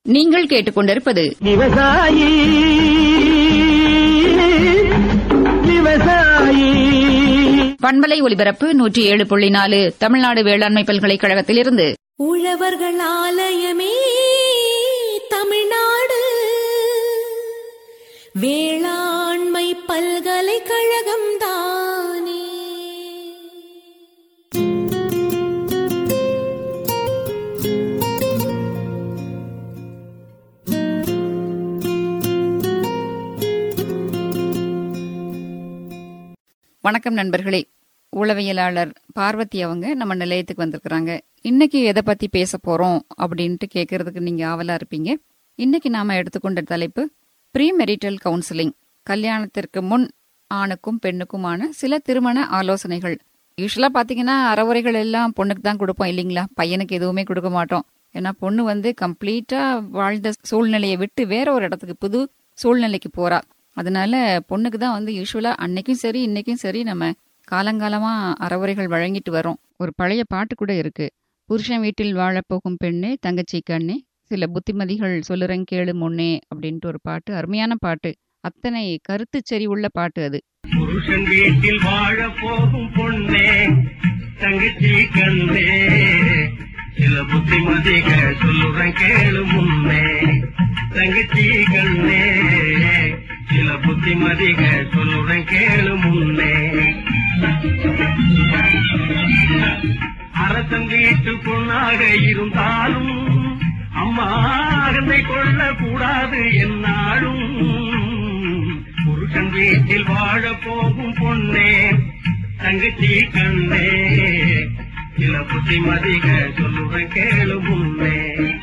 நீங்கள் கேட்டுக்கொண்டிருப்பது விவசாயி விவசாயி பண்பலை ஒலிபரப்பு நூற்றி ஏழு புள்ளி நாலு தமிழ்நாடு வேளாண்மை பல்கலைக்கழகத்திலிருந்து உழவர்கள் ஆலயமே தமிழ்நாடு வேளாண்மை பல்கலைக்கழகம் தானே வணக்கம் நண்பர்களே உளவியலாளர் பார்வதி அவங்க நம்ம நிலையத்துக்கு வந்திருக்கிறாங்க இன்னைக்கு எதை பத்தி பேச போறோம் அப்படின்ட்டு கேட்கறதுக்கு நீங்க ஆவலா இருப்பீங்க இன்னைக்கு நாம எடுத்துக்கொண்ட தலைப்பு ப்ரீ மெரிட்டல் கவுன்சிலிங் கல்யாணத்திற்கு முன் ஆணுக்கும் பெண்ணுக்குமான சில திருமண ஆலோசனைகள் யூஸ்வலா பாத்தீங்கன்னா அறவுரைகள் எல்லாம் பொண்ணுக்கு தான் கொடுப்போம் இல்லைங்களா பையனுக்கு எதுவுமே கொடுக்க மாட்டோம் ஏன்னா பொண்ணு வந்து கம்ப்ளீட்டா வாழ்ந்த சூழ்நிலையை விட்டு வேற ஒரு இடத்துக்கு புது சூழ்நிலைக்கு போறா அதனால பொண்ணுக்கு தான் வந்து யூஸ்வலா அன்னைக்கும் சரி இன்னைக்கும் சரி நம்ம காலங்காலமா அறவுரைகள் வழங்கிட்டு வரோம் ஒரு பழைய பாட்டு கூட இருக்கு புருஷன் வீட்டில் வாழப்போகும் பெண்ணே தங்கச்சி கண்ணே சில புத்திமதிகள் சொல்லுறேன் கேளு முன்னே அப்படின்ட்டு ஒரு பாட்டு அருமையான பாட்டு அத்தனை கருத்து செறி உள்ள பாட்டு அது புருஷன் வீட்டில் வாழ போகும் பொண்ணே தங்கச்சி கண்ணே சில புத்திமதிக சொல்லுறேன் கேளு முன்னே தங்கச்சி கண்ணே சில புத்திமதிக சொல்லுறேன் கேளு முன்னே அரசன் வீட்டு பொண்ணாக இருந்தாலும் அம்மா அகந்தை கொள்ள கூடாது என்னாலும் புருஷன் வீட்டில் வாழ போகும் பொண்ணே தங்கச்சி கண்ணே சில புத்திமதிக சொல்லுவேன் கேளு முன்னே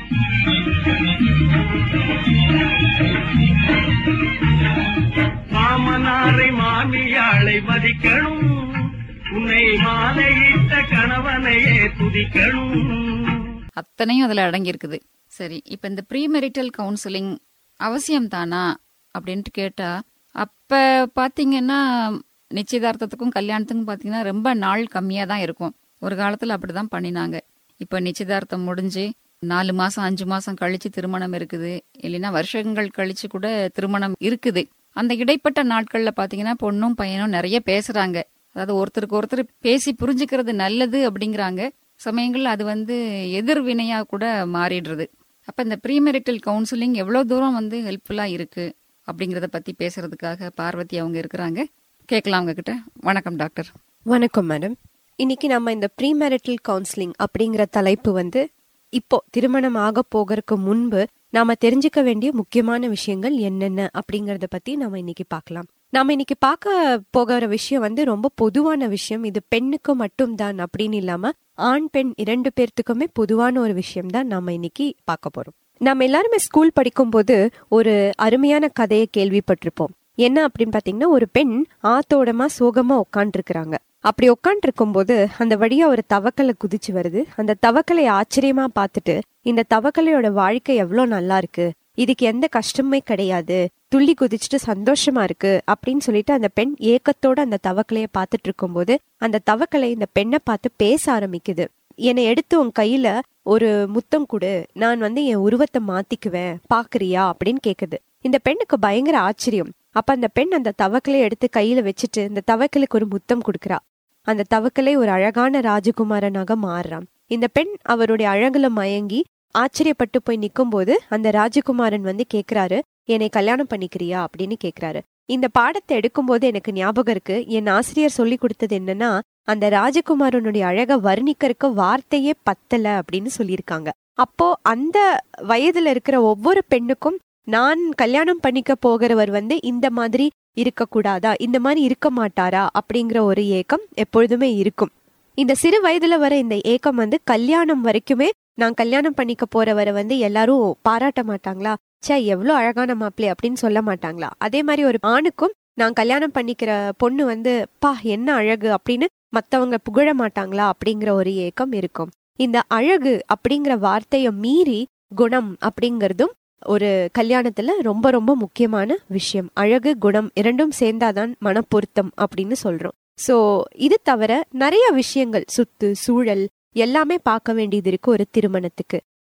மாமனாரை மாமியாளை மதிக்கணும் உன்னை மாலையிட்ட கணவனையே துதிக்கணும் அத்தனையும் அதுல அடங்கி இருக்குது சரி இப்ப இந்த ப்ரீ மெரிட்டல் கவுன்சிலிங் அவசியம் தானா அப்படின்ட்டு கேட்டா அப்ப பாத்தீங்கன்னா நிச்சயதார்த்தத்துக்கும் கல்யாணத்துக்கும் பாத்தீங்கன்னா ரொம்ப நாள் கம்மியா தான் இருக்கும் ஒரு காலத்துல அப்படிதான் பண்ணினாங்க இப்ப நிச்சயதார்த்தம் முடிஞ்சு நாலு மாசம் அஞ்சு மாசம் கழிச்சு திருமணம் இருக்குது இல்லைன்னா வருஷங்கள் கழிச்சு கூட திருமணம் இருக்குது அந்த இடைப்பட்ட நாட்கள்ல பாத்தீங்கன்னா பொண்ணும் பையனும் நிறைய பேசுறாங்க அதாவது ஒருத்தருக்கு ஒருத்தர் பேசி புரிஞ்சுக்கிறது நல்லது அப்படிங்கிறாங்க சமயங்கள்ல அது வந்து எதிர்வினையா கூட மாறிடுறது அப்ப இந்த ப்ரீமெரிட்டல் கவுன்சிலிங் எவ்வளவு தூரம் வந்து ஹெல்ப்ஃபுல்லா இருக்கு அப்படிங்கறத பத்தி பேசுறதுக்காக பார்வதி அவங்க இருக்கிறாங்க கேட்கலாம் அவங்க கிட்ட வணக்கம் டாக்டர் வணக்கம் மேடம் இன்னைக்கு நம்ம இந்த ப்ரீ மேரிட்டல் கவுன்சிலிங் அப்படிங்கிற தலைப்பு வந்து இப்போ திருமணம் ஆக போகிறதுக்கு முன்பு நாம தெரிஞ்சுக்க வேண்டிய முக்கியமான விஷயங்கள் என்னென்ன அப்படிங்கறத பத்தி நாம இன்னைக்கு பார்க்கலாம் நாம இன்னைக்கு பார்க்க போகிற விஷயம் வந்து ரொம்ப பொதுவான விஷயம் இது பெண்ணுக்கு மட்டும்தான் அப்படின்னு இல்லாம ஆண் பெண் இரண்டு பேர்த்துக்குமே பொதுவான ஒரு விஷயம் தான் நாம இன்னைக்கு பார்க்க போறோம் நம்ம எல்லாருமே ஸ்கூல் படிக்கும்போது ஒரு அருமையான கதையை கேள்விப்பட்டிருப்போம் என்ன அப்படின்னு பாத்தீங்கன்னா ஒரு பெண் ஆத்தோடமா சோகமா உட்காந்துருக்குறாங்க அப்படி உட்காந்துருக்கும் போது அந்த வழியா ஒரு தவக்கலை குதிச்சு வருது அந்த தவக்கலை ஆச்சரியமா பார்த்துட்டு இந்த தவக்கலையோட வாழ்க்கை எவ்வளவு நல்லா இருக்கு இதுக்கு எந்த கஷ்டமே கிடையாது துள்ளி குதிச்சுட்டு சந்தோஷமா இருக்கு அப்படின்னு சொல்லிட்டு அந்த பெண் ஏக்கத்தோட அந்த தவக்கலைய பார்த்துட்டு இருக்கும்போது அந்த தவக்கலை இந்த பெண்ணை பார்த்து பேச ஆரம்பிக்குது என்னை எடுத்து உன் கையில ஒரு முத்தம் கொடு நான் வந்து என் உருவத்தை மாத்திக்குவேன் பாக்குறியா அப்படின்னு கேக்குது இந்த பெண்ணுக்கு பயங்கர ஆச்சரியம் அப்ப அந்த பெண் அந்த தவக்கலை எடுத்து கையில வச்சுட்டு இந்த தவக்கலுக்கு ஒரு முத்தம் கொடுக்கறா அந்த தவக்கலை ஒரு அழகான ராஜகுமாரனாக மாறுறான் இந்த பெண் அவருடைய அழகுல மயங்கி ஆச்சரியப்பட்டு போய் நிக்கும்போது அந்த ராஜகுமாரன் வந்து கேக்குறாரு என்னை கல்யாணம் பண்ணிக்கிறியா அப்படின்னு கேக்குறாரு இந்த பாடத்தை எடுக்கும்போது எனக்கு ஞாபகம் இருக்கு என் ஆசிரியர் சொல்லி கொடுத்தது என்னன்னா அந்த ராஜகுமாரனுடைய அழக வர்ணிக்கிறதுக்கு வார்த்தையே பத்தல அப்படின்னு சொல்லியிருக்காங்க அப்போ அந்த வயதுல இருக்கிற ஒவ்வொரு பெண்ணுக்கும் நான் கல்யாணம் பண்ணிக்க போகிறவர் வந்து இந்த மாதிரி இருக்கக்கூடாதா இந்த மாதிரி இருக்க மாட்டாரா அப்படிங்கிற ஒரு ஏக்கம் எப்பொழுதுமே இருக்கும் இந்த சிறு வயதுல வர இந்த ஏக்கம் வந்து கல்யாணம் வரைக்குமே நான் கல்யாணம் பண்ணிக்க போறவரை வந்து எல்லாரும் பாராட்ட மாட்டாங்களா ச்சே எவ்வளவு அழகான மாப்பிள்ளை அப்படின்னு சொல்ல மாட்டாங்களா அதே மாதிரி ஒரு ஆணுக்கும் நான் கல்யாணம் பண்ணிக்கிற பொண்ணு வந்து பா என்ன அழகு அப்படின்னு மத்தவங்க புகழ மாட்டாங்களா அப்படிங்கிற ஒரு ஏக்கம் இருக்கும் இந்த அழகு அப்படிங்கிற வார்த்தைய மீறி குணம் அப்படிங்கறதும் ஒரு கல்யாணத்துல ரொம்ப ரொம்ப முக்கியமான விஷயம் அழகு குணம் இரண்டும் சேர்ந்தாதான் மனப்பொருத்தம் அப்படின்னு சொல்றோம் சோ இது தவிர நிறைய விஷயங்கள் சுத்து சூழல் எல்லாமே பார்க்க வேண்டியது இருக்கு ஒரு திருமணத்துக்கு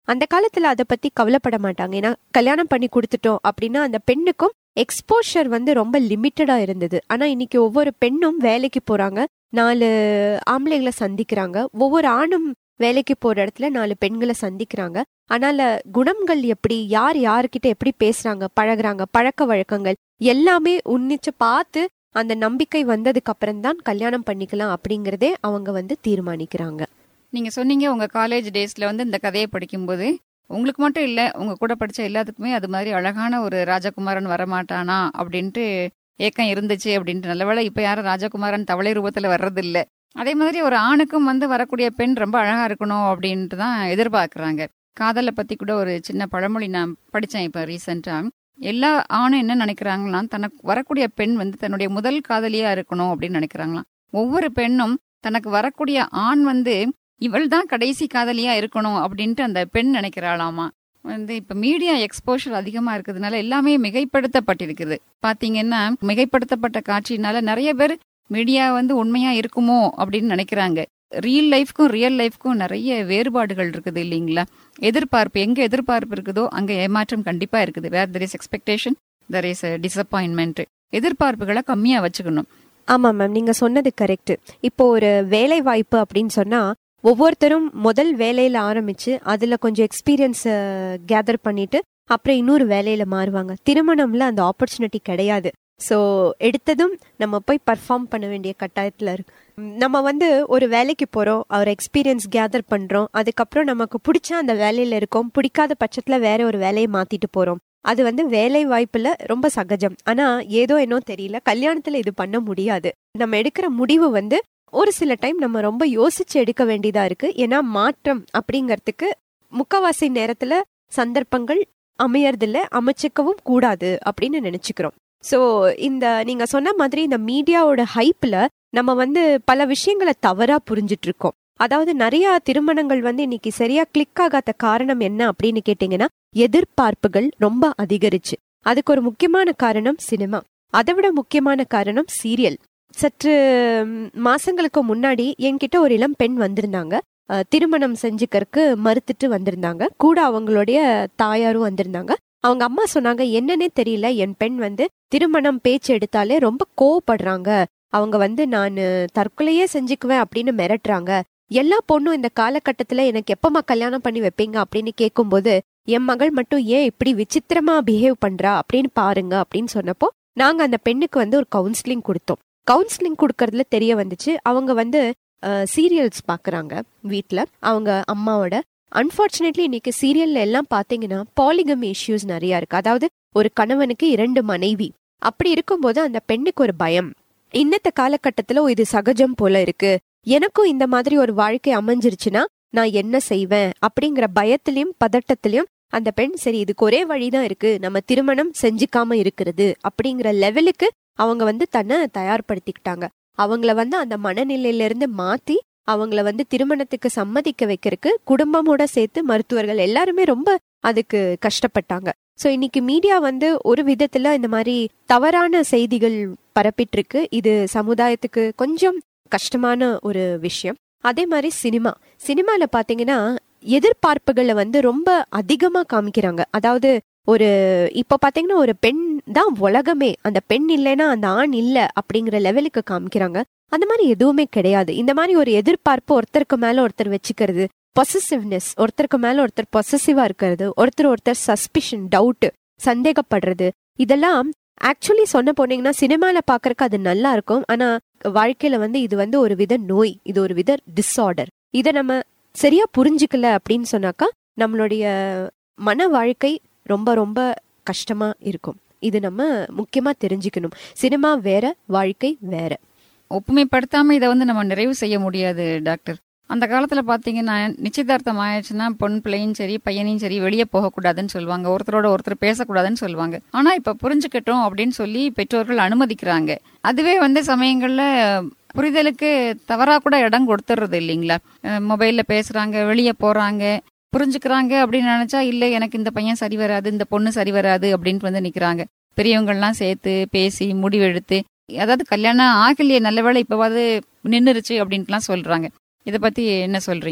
அந்த காலத்துல அதை பத்தி கவலைப்பட மாட்டாங்க ஏன்னா கல்யாணம் பண்ணி கொடுத்துட்டோம் அப்படின்னா அந்த பெண்ணுக்கும் எக்ஸ்போஷர் வந்து ரொம்ப லிமிட்டடா இருந்தது ஆனா இன்னைக்கு ஒவ்வொரு பெண்ணும் வேலைக்கு போறாங்க நாலு ஆம்பளைங்களை சந்திக்கிறாங்க ஒவ்வொரு ஆணும் வேலைக்கு போற இடத்துல நாலு பெண்களை சந்திக்கிறாங்க ஆனால குணங்கள் எப்படி யார் யாருக்கிட்ட எப்படி பேசுறாங்க பழகுறாங்க பழக்க வழக்கங்கள் எல்லாமே உன்னிச்சு பார்த்து அந்த நம்பிக்கை வந்ததுக்கு அப்புறம் தான் கல்யாணம் பண்ணிக்கலாம் அப்படிங்கறதே அவங்க வந்து தீர்மானிக்கிறாங்க நீங்க சொன்னீங்க உங்க காலேஜ் டேஸ்ல வந்து இந்த கதையை படிக்கும்போது உங்களுக்கு மட்டும் இல்ல உங்க கூட படிச்ச எல்லாத்துக்குமே அது மாதிரி அழகான ஒரு ராஜகுமாரன் வரமாட்டானா அப்படின்ட்டு ஏக்கம் இருந்துச்சு அப்படின்ட்டு நல்லவேளை இப்ப யாரும் ராஜகுமாரன் தவளை ரூபத்துல வர்றதில்ல அதே மாதிரி ஒரு ஆணுக்கும் வந்து வரக்கூடிய பெண் ரொம்ப அழகா இருக்கணும் அப்படின்ட்டு தான் எதிர்பார்க்கறாங்க காதலை பத்தி கூட ஒரு சின்ன பழமொழி நான் படிச்சேன் இப்ப ரீசெண்டா எல்லா ஆணும் என்ன நினைக்கிறாங்கன்னா தனக்கு வரக்கூடிய பெண் வந்து தன்னுடைய முதல் காதலியா இருக்கணும் அப்படின்னு நினைக்கிறாங்களாம் ஒவ்வொரு பெண்ணும் தனக்கு வரக்கூடிய ஆண் வந்து இவள் தான் கடைசி காதலியா இருக்கணும் அப்படின்ட்டு அந்த பெண் நினைக்கிறாளாமா வந்து இப்ப மீடியா எக்ஸ்போஷர் அதிகமா இருக்கிறதுனால எல்லாமே மிகைப்படுத்தப்பட்டிருக்குது பாத்தீங்கன்னா மிகைப்படுத்தப்பட்ட காட்சியினால நிறைய பேர் மீடியா வந்து உண்மையா இருக்குமோ அப்படின்னு நினைக்கிறாங்க ரியல் லைஃப்க்கும் ரியல் லைஃப்க்கும் நிறைய வேறுபாடுகள் இருக்குது இல்லைங்களா எதிர்பார்ப்பு எங்க எதிர்பார்ப்பு இருக்குதோ அங்க ஏமாற்றம் கண்டிப்பா இருக்குது where there is expectation there is disappointment எதிர்பார்ப்புகளை கம்மியா வச்சுக்கணும் ஆமா மேம் நீங்க சொன்னது கரெக்ட் இப்போ ஒரு வேலை வாய்ப்பு அப்படின்னு சொன்னா ஒவ்வொருத்தரும் முதல் வேலையில ஆரம்பிச்சு அதுல கொஞ்சம் எக்ஸ்பீரியன்ஸ் கேதர் பண்ணிட்டு அப்புறம் இன்னொரு வேலையில மாறுவாங்க திருமணம்ல அந்த ஆப்பர்ச்சுனிட்டி கிடையாது ஸோ எடுத்ததும் நம்ம போய் பர்ஃபார்ம் பண்ண வேண்டிய கட்டாயத்துல இருக்கு ம், நம்ம வந்து ஒரு வேலைக்கு போறோம் அவர் எக்ஸ்பீரியன்ஸ் கேதர் பண்றோம் அதுக்கப்புறம் நமக்கு பிடிச்ச அந்த வேலையில இருக்கோம் பிடிக்காத பட்சத்துல வேற ஒரு வேலையை மாத்திட்டு போறோம் அது வந்து வேலை வாய்ப்புல ரொம்ப சகஜம் ஆனா ஏதோ என்னோ தெரியல கல்யாணத்துல இது பண்ண முடியாது நம்ம எடுக்கிற முடிவு வந்து ஒரு சில டைம் நம்ம ரொம்ப யோசிச்சு எடுக்க வேண்டியதா இருக்கு ஏன்னா மாற்றம் அப்படிங்கறதுக்கு முக்கவாசி நேரத்துல சந்தர்ப்பங்கள் அமையறதில்ல அமைச்சிக்கவும் கூடாது அப்படின்னு நினைச்சுக்கிறோம் சோ இந்த நீங்க சொன்ன மாதிரி இந்த மீடியாவோட ஹைப்ல நம்ம வந்து பல விஷயங்களை தவறா புரிஞ்சிட்டு இருக்கோம் அதாவது நிறைய திருமணங்கள் வந்து இன்னைக்கு சரியா கிளிக் ஆகாத காரணம் என்ன அப்படின்னு கேட்டீங்கன்னா எதிர்பார்ப்புகள் ரொம்ப அதிகரிச்சு அதுக்கு ஒரு முக்கியமான காரணம் சினிமா அதை விட முக்கியமான காரணம் சீரியல் சற்று ம், மாசங்களுக்கு முன்னாடி என்கிட்ட ஒரு இளம் பெண் வந்திருந்தாங்க அஹ், திருமணம் செஞ்சுக்கறக்கு மறுத்துட்டு வந்திருந்தாங்க கூட அவங்களுடைய தாயாரும் வந்திருந்தாங்க அவங்க அம்மா சொன்னாங்க என்னன்னே தெரியல என் பெண் வந்து திருமணம் பேச்சு எடுத்தாலே ரொம்ப கோவப்படுறாங்க அவங்க வந்து நான் தற்கொலையே செஞ்சுக்குவேன் அப்படின்னு மிரட்டுறாங்க எல்லா பொண்ணும் இந்த காலகட்டத்துல எனக்கு எப்பமா கல்யாணம் பண்ணி வைப்பீங்க அப்படின்னு கேட்கும்போது என் மகள் மட்டும் ஏன் இப்படி விசித்திரமா பிஹேவ் பண்றா அப்படின்னு பாருங்க அப்படின்னு சொன்னப்போ நாங்க அந்த பெண்ணுக்கு வந்து ஒரு கவுன்சிலிங் கொடுத்தோம் கவுன்சிலிங் கொடுக்கறதுல தெரிய வந்துச்சு அவங்க வந்து சீரியல்ஸ் பாக்குறாங்க வீட்ல அவங்க அம்மாவோட அன்பார்ச்சுனேட்லி இன்னைக்கு சீரியல்ல எல்லாம் பாத்தீங்கன்னா பாலிகமி இஷ்யூஸ் நிறைய இருக்கு அதாவது ஒரு கணவனுக்கு இரண்டு மனைவி அப்படி இருக்கும்போது அந்த பெண்ணுக்கு ஒரு பயம் இன்னத்த காலகட்டத்துல ஓ, இது சகஜம் போல இருக்கு எனக்கும் இந்த மாதிரி ஒரு வாழ்க்கை அமைஞ்சிருச்சுன்னா நான் என்ன செய்வேன் அப்படிங்கிற பயத்திலயும் பதட்டத்திலயும் அந்த பெண் சரி இதுக்கு ஒரே வழிதான் இருக்கு நம்ம திருமணம் செஞ்சுக்காம இருக்கிறது அப்படிங்கிற லெவலுக்கு அவங்க வந்து தன்னை தயார்படுத்திக்கிட்டாங்க அவங்கள வந்து அந்த மனநிலையில இருந்து மாத்தி அவங்கள வந்து திருமணத்துக்கு சம்மதிக்க வைக்கிறதுக்கு குடும்பமோட சேர்த்து மருத்துவர்கள் எல்லாருமே ரொம்ப அதுக்கு கஷ்டப்பட்டாங்க சோ இன்னைக்கு மீடியா வந்து ஒரு விதத்துல இந்த மாதிரி தவறான செய்திகள் பரப்பிட்டு இருக்கு இது சமுதாயத்துக்கு கொஞ்சம் கஷ்டமான ஒரு விஷயம் அதே மாதிரி சினிமா சினிமால பாத்தீங்கன்னா எதிர்பார்ப்புகளை வந்து ரொம்ப அதிகமா காமிக்கிறாங்க அதாவது ஒரு இப்ப பாத்தீங்கன்னா ஒரு பெண் தான் உலகமே அந்த பெண் இல்லைன்னா அந்த ஆண் இல்ல அப்படிங்கிற லெவலுக்கு காமிக்கிறாங்க அந்த மாதிரி எதுவுமே கிடையாது இந்த மாதிரி ஒரு எதிர்பார்ப்பு ஒருத்தருக்கு மேல ஒருத்தர் வச்சுக்கிறது பொசசிவ்னஸ் ஒருத்தருக்கு மேல ஒருத்தர் பொசசிவா இருக்கிறது ஒருத்தர் ஒருத்தர் சஸ்பிஷன் டவுட் சந்தேகப்படுறது இதெல்லாம் ஆக்சுவலி சொன்ன போனீங்கன்னா சினிமால பாக்குறதுக்கு அது நல்லா இருக்கும் ஆனா வாழ்க்கையில வந்து இது வந்து ஒரு வித நோய் இது ஒரு வித டிஸார்டர் இதை நம்ம சரியா புரிஞ்சுக்கல அப்படின்னு சொன்னாக்கா நம்மளுடைய மன வாழ்க்கை ரொம்ப ரொம்ப கஷ்டமா இருக்கும் இது நம்ம முக்கியமா தெரிஞ்சுக்கணும் சினிமா வேற வாழ்க்கை வேற ஒப்புமைப்படுத்தாம இதை வந்து நம்ம நிறைவு செய்ய முடியாது டாக்டர் அந்த காலத்துல பாத்தீங்கன்னா நிச்சயதார்த்தம் ஆயிடுச்சுன்னா பொன் பிள்ளையும் சரி பையனையும் சரி வெளியே போகக்கூடாதுன்னு சொல்லுவாங்க ஒருத்தரோட ஒருத்தர் பேசக்கூடாதுன்னு சொல்லுவாங்க ஆனா இப்ப புரிஞ்சுக்கட்டும் அப்படின்னு சொல்லி பெற்றோர்கள் அனுமதிக்கிறாங்க அதுவே வந்து சமயங்கள்ல புரிதலுக்கு தவறா கூட இடம் கொடுத்துறது இல்லைங்களா அஹ் மொபைல்ல பேசுறாங்க வெளியே போறாங்க புரிஞ்சுக்கிறாங்க அப்படின்னு நினைச்சா இல்ல எனக்கு இந்த பையன் சரி வராது இந்த பொண்ணு சரி வராது அப்படின்ட்டு வந்து நிக்கிறாங்க பெரியவங்கள்லாம் சேர்த்து பேசி முடிவெடுத்து அதாவது கல்யாணம் ஆகலையே நல்ல வேளை இப்பவாது நின்னுருச்சு அப்படின்ட்டுலாம் சொல்றாங்க இத பத்தி என்ன சொல்றீங்க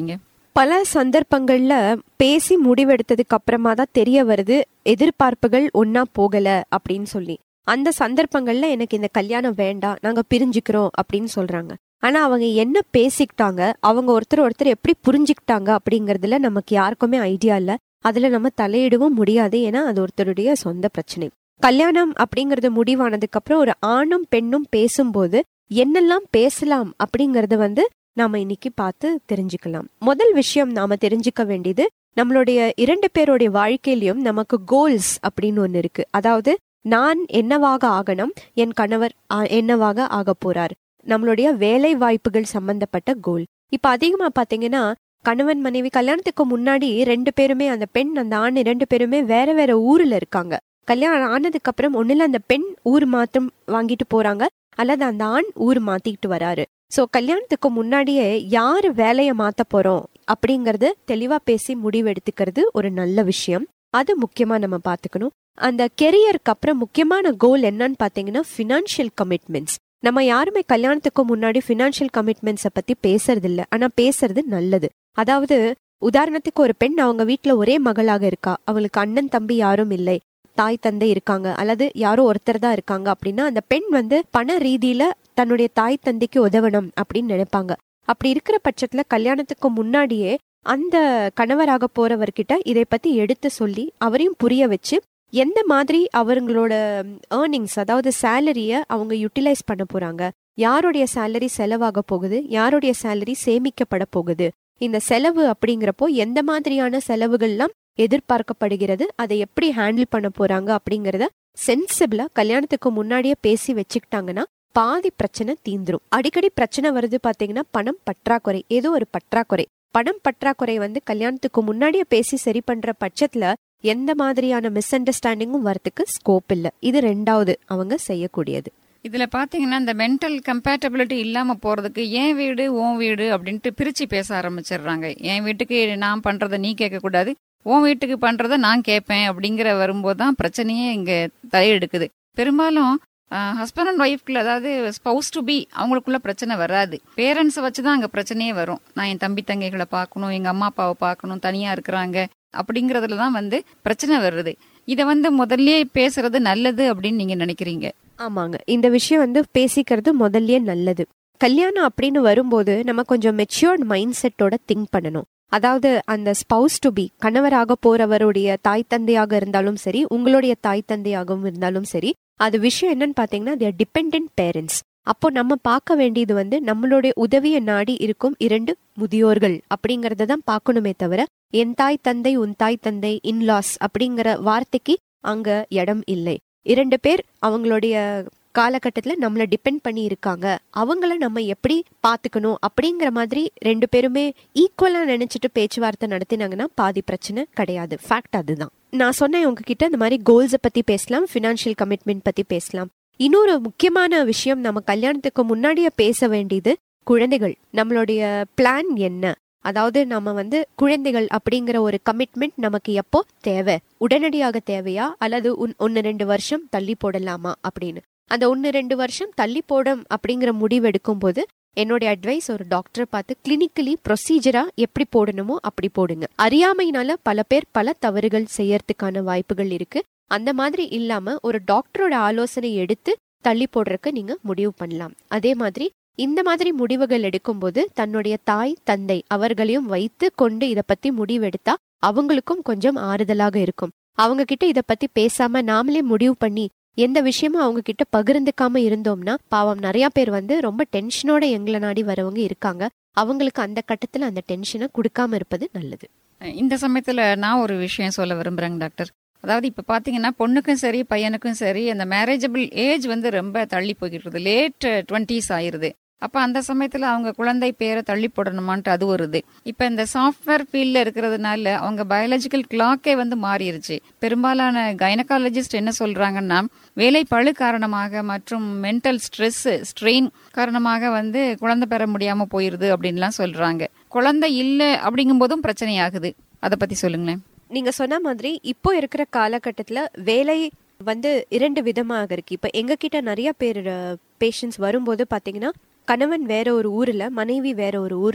பல சந்தர்ப்பங்கள்ல பேசி முடிவெடுத்ததுக்கு அப்புறமா தான் தெரிய வருது எதிர்பார்ப்புகள் ஒன்னா போகல அப்படின்னு சொல்லி அந்த சந்தர்ப்பங்கள்ல எனக்கு இந்த கல்யாணம் வேண்டாம் நாங்க பிரிஞ்சுக்கிறோம் அப்படின்னு சொல்றாங்க ஆனா அவங்க என்ன பேசிக்கிட்டாங்க அவங்க ஒருத்தர் ஒருத்தர் எப்படி புரிஞ்சுக்கிட்டாங்க அப்படிங்கறதுல நமக்கு யாருக்குமே ஐடியா இல்ல அதுல நம்ம தலையிடவும் முடியாது ஏன்னா அது ஒருத்தருடைய சொந்த பிரச்சனை கல்யாணம் அப்படிங்கறது முடிவானதுக்கு அப்புறம் ஒரு ஆணும் பெண்ணும் பேசும்போது என்னெல்லாம் பேசலாம் அப்படிங்கறத வந்து நாம இன்னைக்கு பார்த்து தெரிஞ்சுக்கலாம் முதல் விஷயம் நாம தெரிஞ்சுக்க வேண்டியது நம்மளுடைய இரண்டு பேருடைய வாழ்க்கையிலயும் நமக்கு கோல்ஸ் அப்படின்னு ஒண்ணு இருக்கு அதாவது நான் என்னவாக ஆகணும் என் கணவர் ஆ- என்னவாக ஆக போறார் நம்மளுடைய வேலை வாய்ப்புகள் சம்பந்தப்பட்ட கோல் இப்ப அதிகமா பாத்தீங்கன்னா கணவன் மனைவி கல்யாணத்துக்கு முன்னாடி ரெண்டு பேருமே அந்த பெண் அந்த ஆண் ரெண்டு பேருமே வேற வேற ஊர்ல இருக்காங்க கல்யாணம் ஆனதுக்கு அப்புறம் ஒண்ணுல அந்த பெண் ஊர் மாத்தம் வாங்கிட்டு போறாங்க அல்லது அந்த ஆண் ஊர் மாத்திக்கிட்டு வராரு சோ கல்யாணத்துக்கு முன்னாடியே யாரு வேலைய மாத்த போறோம் அப்படிங்கறது தெளிவா பேசி முடிவெடுத்துக்கிறது ஒரு நல்ல விஷயம் அது முக்கியமா நம்ம பாத்துக்கணும் அந்த கெரியருக்கு அப்புறம் முக்கியமான கோல் என்னன்னு பாத்தீங்கன்னா ஃபினான்ஷியல் கமிட்மெண்ட்ஸ் நம்ம யாருமே கல்யாணத்துக்கு முன்னாடி ஃபினான்ஷியல் கமிட்மெண்ட்ஸை பத்தி பேசுறது இல்ல ஆனா பேசுறது நல்லது அதாவது உதாரணத்துக்கு ஒரு பெண் அவங்க வீட்ல ஒரே மகளாக இருக்கா அவளுக்கு அண்ணன் தம்பி யாரும் இல்லை தாய் தந்தை இருக்காங்க அல்லது யாரோ ஒருத்தர் தான் இருக்காங்க அப்படின்னா அந்த பெண் வந்து பண ரீதியில தன்னுடைய தாய் தந்தைக்கு உதவணும் அப்படின்னு நினைப்பாங்க அப்படி இருக்கிற பட்சத்துல கல்யாணத்துக்கு முன்னாடியே அந்த கணவராக போறவர்கிட்ட இதை பத்தி எடுத்து சொல்லி அவரையும் புரிய வச்சு எந்த மாதிரி அவங்களோட ஏர்னிங்ஸ் அதாவது சேலரிய அவங்க யூட்டிலைஸ் பண்ண போறாங்க யாருடைய சேலரி செலவாக போகுது யாருடைய சேலரி சேமிக்கப்பட போகுது இந்த செலவு அப்படிங்கிறப்போ எந்த மாதிரியான செலவுகள்லாம் எதிர்பார்க்கப்படுகிறது அதை எப்படி ஹேண்டில் பண்ண போறாங்க அப்படிங்கறத சென்சிபிளா கல்யாணத்துக்கு முன்னாடியே பேசி வச்சுக்கிட்டாங்கன்னா பாதி பிரச்சனை தீந்துரும் அடிக்கடி பிரச்சனை வருது பாத்தீங்கன்னா பணம் பற்றாக்குறை ஏதோ ஒரு பற்றாக்குறை பணம் பற்றாக்குறை வந்து கல்யாணத்துக்கு முன்னாடியே பேசி சரி பண்ற பட்சத்துல எந்த மாதிரியான மிஸ் அண்டர்ஸ்டாண்டிங்கும் வரதுக்கு ஸ்கோப் இல்ல இது ரெண்டாவது அவங்க செய்யக்கூடியது இதுல பாத்தீங்கன்னா இந்த மென்டல் கம்பேட்டபிலிட்டி இல்லாம போறதுக்கு என் வீடு உன் வீடு அப்படின்ட்டு பிரிச்சு பேச ஆரம்பிச்சிடுறாங்க என் வீட்டுக்கு நான் பண்றத நீ கேட்க கூடாது உன் வீட்டுக்கு பண்றத நான் கேட்பேன் அப்படிங்கிற வரும்போது தான் பிரச்சனையே இங்க தலையெடுக்குது பெரும்பாலும் ஹஸ்பண்ட் அண்ட் ஒய்ஃப்குள்ள அதாவது ஸ்பவுஸ் டு பி அவங்களுக்குள்ள பிரச்சனை வராது பேரண்ட்ஸை வச்சு தான் அங்கே பிரச்சனையே வரும் நான் என் தம்பி தங்கைகளை பார்க்கணும் எங்கள் அம்மா அப்பாவை பார்க்கணும் தனியாக இருக்கிறாங்க அப்படிங்கறதுல தான் வந்து பிரச்சனை வருது இதை வந்து முதல்லயே பேசுறது நல்லது அப்படின்னு நீங்க நினைக்கிறீங்க ஆமாங்க இந்த விஷயம் வந்து பேசிக்கிறது முதல்லயே நல்லது கல்யாணம் அப்படின்னு வரும்போது நம்ம கொஞ்சம் மெச்சூர்ட் மைண்ட் செட்டோட திங்க் பண்ணணும் அதாவது அந்த ஸ்பவுஸ் டு பி கணவராக போறவருடைய தாய் தந்தையாக இருந்தாலும் சரி உங்களுடைய தாய் தந்தையாகவும் இருந்தாலும் சரி அது விஷயம் என்னன்னு பாத்தீங்கன்னா தேர் டிபெண்ட் பேரண்ட்ஸ் அப்போ நம்ம பார்க்க வேண்டியது வந்து நம்மளுடைய உதவியை நாடி இருக்கும் இரண்டு முதியோர்கள் அப்படிங்கறத தான் பார்க்கணுமே தவிர என் தாய் தந்தை உன் தாய் தந்தை இன்லாஸ் அப்படிங்கிற வார்த்தைக்கு அங்க இடம் இல்லை இரண்டு பேர் அவங்களுடைய காலகட்டத்துல நம்மள டிபெண்ட் பண்ணி இருக்காங்க அவங்கள நம்ம எப்படி பாத்துக்கணும் அப்படிங்கிற மாதிரி ரெண்டு பேருமே ஈக்குவலா நினைச்சிட்டு பேச்சுவார்த்தை நடத்தினாங்கன்னா பாதி பிரச்சனை கிடையாது ஃபேக்ட் அதுதான் நான் சொன்னேன் உங்ககிட்ட இந்த மாதிரி கோல்ஸை பத்தி பேசலாம் ஃபினான்ஷியல் கமிட்மெண்ட் பத்தி பேசலாம் இன்னொரு முக்கியமான விஷயம் நம்ம கல்யாணத்துக்கு முன்னாடியே பேச வேண்டியது குழந்தைகள் நம்மளுடைய பிளான் என்ன அதாவது நம்ம வந்து குழந்தைகள் அப்படிங்கிற ஒரு கமிட்மெண்ட் நமக்கு எப்போ தேவை உடனடியாக தேவையா அல்லது ஒன்னு ரெண்டு வருஷம் தள்ளி போடலாமா அப்படின்னு அந்த ஒன்னு ரெண்டு வருஷம் தள்ளி போடும் அப்படிங்கிற முடிவு எடுக்கும் போது என்னுடைய அட்வைஸ் ஒரு டாக்டரை பார்த்து கிளினிக்கலி ப்ரொசீஜரா எப்படி போடணுமோ அப்படி போடுங்க அறியாமையினால பல பேர் பல தவறுகள் செய்யறதுக்கான வாய்ப்புகள் இருக்கு அந்த மாதிரி இல்லாம ஒரு டாக்டரோட ஆலோசனை எடுத்து தள்ளி போடுறதுக்கு நீங்க முடிவு பண்ணலாம் அதே மாதிரி இந்த மாதிரி முடிவுகள் எடுக்கும்போது தன்னுடைய தாய் தந்தை அவர்களையும் வைத்து கொண்டு இத பத்தி முடிவெடுத்தா அவங்களுக்கும் கொஞ்சம் ஆறுதலாக இருக்கும் அவங்க கிட்ட இத பத்தி பேசாம நாமளே முடிவு பண்ணி எந்த விஷயமும் அவங்க கிட்ட பகிர்ந்துக்காம இருந்தோம்னா பாவம் நிறைய பேர் வந்து ரொம்ப டென்ஷனோட எங்களை நாடி வரவங்க இருக்காங்க அவங்களுக்கு அந்த கட்டத்துல அந்த டென்ஷனை கொடுக்காம இருப்பது நல்லது இந்த சமயத்துல நான் ஒரு விஷயம் சொல்ல விரும்புறேங்க டாக்டர் அதாவது இப்ப பாத்தீங்கன்னா பொண்ணுக்கும் சரி பையனுக்கும் சரி அந்த மேரேஜபிள் ஏஜ் வந்து ரொம்ப தள்ளி போய்கிட்டு லேட் டுவெண்ட்டிஸ் ஆயிருது அப்ப அந்த சமயத்துல அவங்க குழந்தை பேரை தள்ளி போடணுமான்ட்டு அது வருது இப்ப இந்த சாஃப்ட்வேர் ஃபீல்ட்ல இருக்கிறதுனால அவங்க பயாலஜிக்கல் கிளாக்கே வந்து மாறிடுச்சு பெரும்பாலான கைனகாலஜிஸ்ட் என்ன சொல்றாங்கன்னா வேலை பழு காரணமாக மற்றும் மென்டல் ஸ்ட்ரெஸ் ஸ்ட்ரெயின் காரணமாக வந்து குழந்தை பெற முடியாம போயிருது அப்படின்லாம் சொல்றாங்க குழந்தை இல்லை அப்படிங்கும் போதும் பிரச்சனையாகுது அதை பத்தி சொல்லுங்களேன் நீங்க சொன்ன மாதிரி இப்போ இருக்கிற காலகட்டத்துல வேலை வந்து இரண்டு விதமாக இருக்கு இப்ப எங்க கிட்ட நிறைய பேர் பேஷண்ட்ஸ் வரும்போது பாத்தீங்கன்னா கணவன் வேற ஒரு ஊர்ல மனைவி வேற ஒரு ஊர்ல